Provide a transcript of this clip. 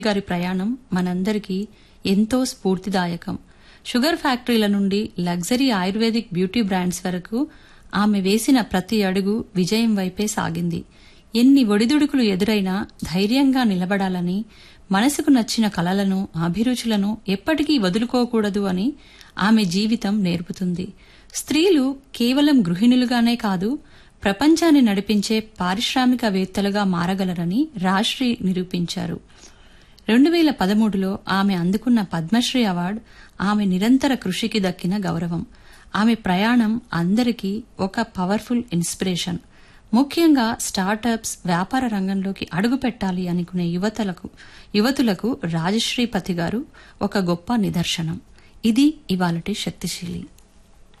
గారి ప్రయాణం మనందరికీ ఎంతో స్ఫూర్తిదాయకం షుగర్ ఫ్యాక్టరీల నుండి లగ్జరీ ఆయుర్వేదిక్ బ్యూటీ బ్రాండ్స్ వరకు ఆమె వేసిన ప్రతి అడుగు విజయం వైపే సాగింది ఎన్ని ఒడిదుడుకులు ఎదురైనా ధైర్యంగా నిలబడాలని మనసుకు నచ్చిన కలలను అభిరుచులను ఎప్పటికీ వదులుకోకూడదు అని ఆమె జీవితం నేర్పుతుంది స్త్రీలు కేవలం గృహిణులుగానే కాదు ప్రపంచాన్ని నడిపించే పారిశ్రామికవేత్తలుగా మారగలరని రాశ్రీ నిరూపించారు రెండు వేల పదమూడులో ఆమె అందుకున్న పద్మశ్రీ అవార్డు ఆమె నిరంతర కృషికి దక్కిన గౌరవం ఆమె ప్రయాణం అందరికీ ఒక పవర్ఫుల్ ఇన్స్పిరేషన్ ముఖ్యంగా స్టార్టప్స్ వ్యాపార రంగంలోకి అడుగు పెట్టాలి అనుకునే యువతలకు యువతులకు రాజశ్రీపతి గారు ఒక గొప్ప నిదర్శనం ఇది ఇవాళటి శక్తిశీలి